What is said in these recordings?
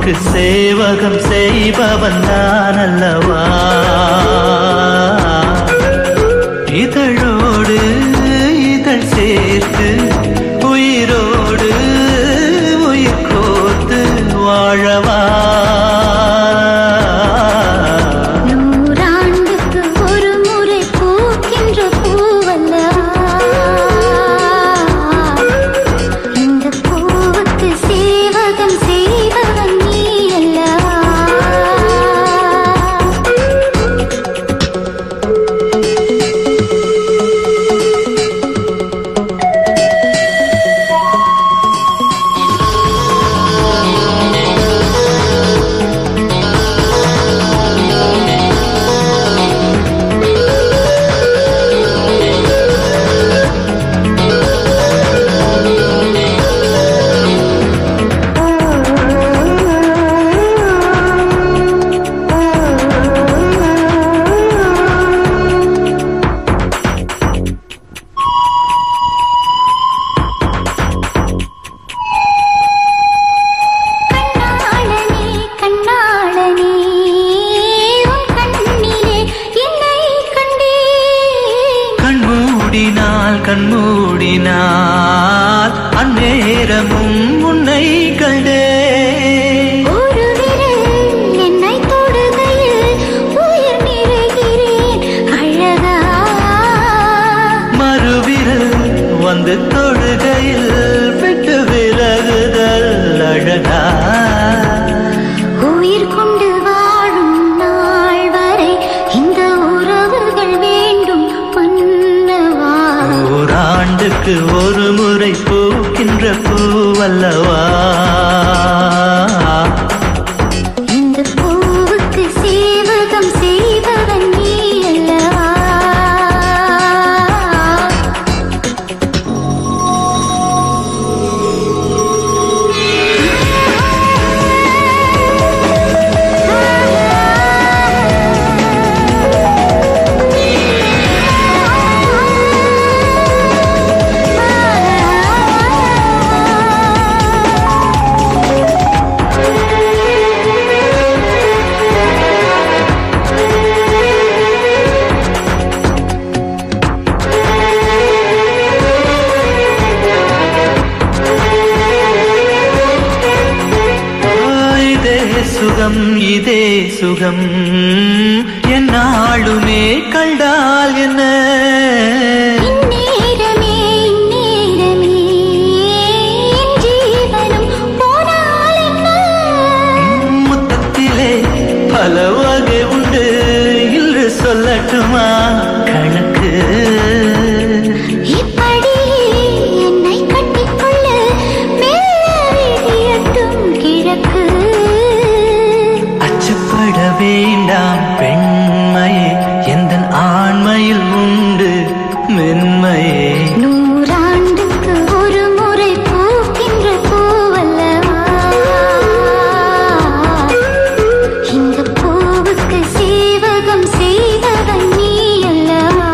பூவுக்கு சேவகம் செய்பவன் நான் அல்லவா இதழோடு இதழ் சேர்த்து உயிரோடு உயிர் கோர்த்து வாழவா நூறாண்டுக்கு ஒரு முறை பூக்கின்ற பூவல்லவா இந்த பூவுக்கு சேவகம் செய்பவன் நீ அல்லவா கண்ணாளனே கண்ணாளனே உன் கண்ணிலே என்னை கண்டேன் கண்மூடினால் கண்மூடினால் அந்நேரமும் உன்னை கண்டே ஒரு விரல் என்னை தொடுகையில் உயிர் நிறைகிறேன் அழகா மறுவிரல் வந்து தொழுகையில் விட்டு விலகுதல் அழகா உயிர் கொண்டு வாழும் நாள் வரை இந்த உறவுகள் வேண்டும் மன்னவா ஓராண்டுக்கு ஒரு முறை பூக்கின்ற பூவல்லவா இந்த பூவுக்கு சேவகம் செய்பவன் நீ அல்லவா இதே சுகம் இதே சுகம் என்னாளுமே கண்டால் என்ன இந்நேரமே இந்நேரமே என் ஜீவனம் போனால் என்ன முத்தத்திலே பல வகை உண்டு இன்று சொல்லட்டுமா கணக்கு இப்படியே என்னை கட்டிக்கொள்ள மெல்ல விதியட்டும் கிழக்கு அச்சப்பட வேண்டாம் பெண்மையே எந்த ஆண்மையில் உண்டு மென்மையே நூறாண்டுக்கு ஒரு முறை பூக்கின்ற பூவல்லவா இந்த பூவுக்கு சேவகம் செய்தவன் நீ அல்லவா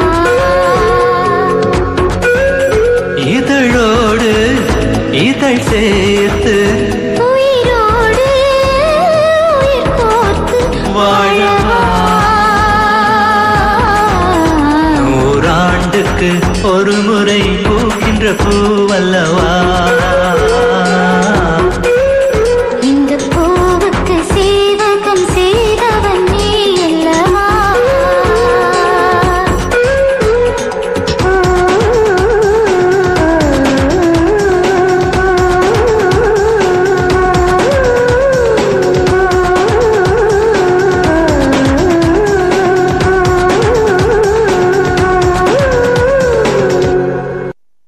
இதழோடு இதழ் சேர்த்து உயிரோடு உயிர் கோர்த்து வாழவா. நூறாண்டுக்கு ஒரு முறை பூக்கின்ற பூவல்லவா